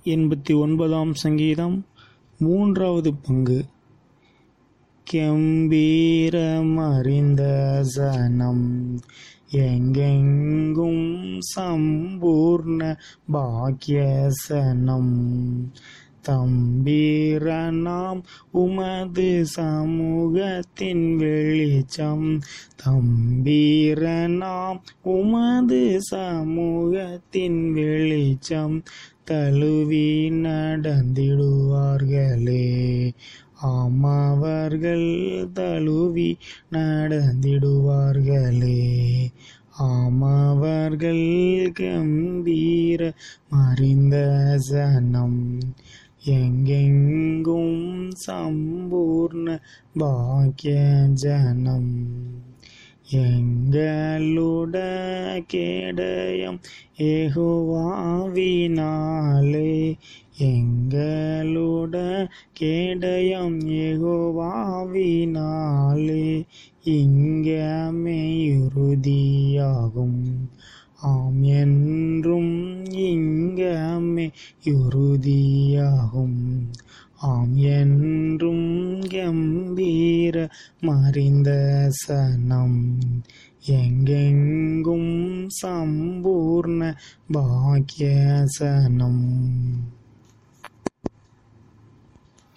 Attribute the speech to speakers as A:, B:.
A: எண்பத்தி ஒன்பதாம் சங்கீதம் மூன்றாவது பங்கு கெம்பீரமறிந்த சனம் எங்கெங்கும் சம்பூர்ண பாக்கியசனம் தம்பீரனாம் உமது சமூகத்தின் வெளிச்சம் தம்பீரனாம் உமது சமூகத்தின் வெளிச்சம் தழுவி நடந்திடுவார்களே ஆமாவர்கள் தழுவி நடந்திடுவார்களே ஆமாவர்கள் கம்பீர மறிந்த சனம் எங்கெங்கும் சம்பூர்ண பாக்கிய ஜனம் எங்களுட கேடயம் ஏகுவாவினாலே எங்களுட கேடயம் ஏகுவாவினாலே இங்கமையுறுதியாகும் ஆம் என்றும் இங்கமே உறுதியாகும் ஆம் என்றும் கம்பீர மறிந்த சனம் எங்கெங்கும் சம்பூர்ண பாக்கிய சனம்